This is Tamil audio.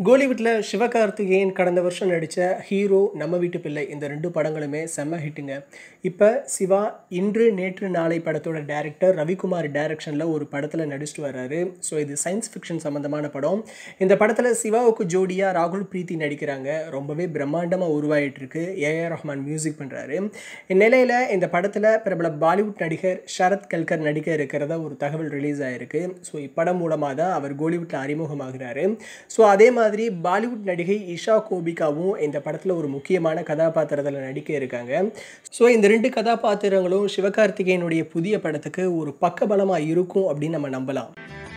கோலிவுட்டில் சிவகார்த்திகேயன் கடந்த வருஷம் நடித்த ஹீரோ நம்ம வீட்டு பிள்ளை இந்த ரெண்டு படங்களுமே செம்ம ஹிட்டுங்க இப்போ சிவா இன்று நேற்று நாளை படத்தோட டேரக்டர் ரவிக்குமார் டைரக்ஷனில் ஒரு படத்தில் நடிச்சிட்டு வர்றாரு ஸோ இது சயின்ஸ் ஃபிக்ஷன் சம்மந்தமான படம் இந்த படத்தில் சிவாவுக்கு ஜோடியாக ராகுல் பிரீத்தி நடிக்கிறாங்க ரொம்பவே பிரம்மாண்டமாக உருவாயிட்டு இருக்கு ஏஆர் ரஹ்மான் மியூசிக் பண்ணுறாரு இந்நிலையில் இந்த படத்தில் பிரபல பாலிவுட் நடிகர் ஷரத் கல்கர் நடிக்க இருக்கிறதா ஒரு தகவல் ரிலீஸ் ஆயிருக்கு ஸோ இப்படம் மூலமாக தான் அவர் கோலிவுட்டில் அறிமுகமாகிறாரு ஸோ அதே மாதிரி பாலிவுட் நடிகை இஷா கோபிகாவும் இந்த படத்தில் ஒரு முக்கியமான கதாபாத்திரத்தில் நடிக்க இருக்காங்க ஸோ இந்த ரெண்டு கதாபாத்திரங்களும் சிவகார்த்திகேயனுடைய புதிய படத்துக்கு ஒரு பக்கபலமாக இருக்கும் அப்படின்னு நம்ம நம்பலாம்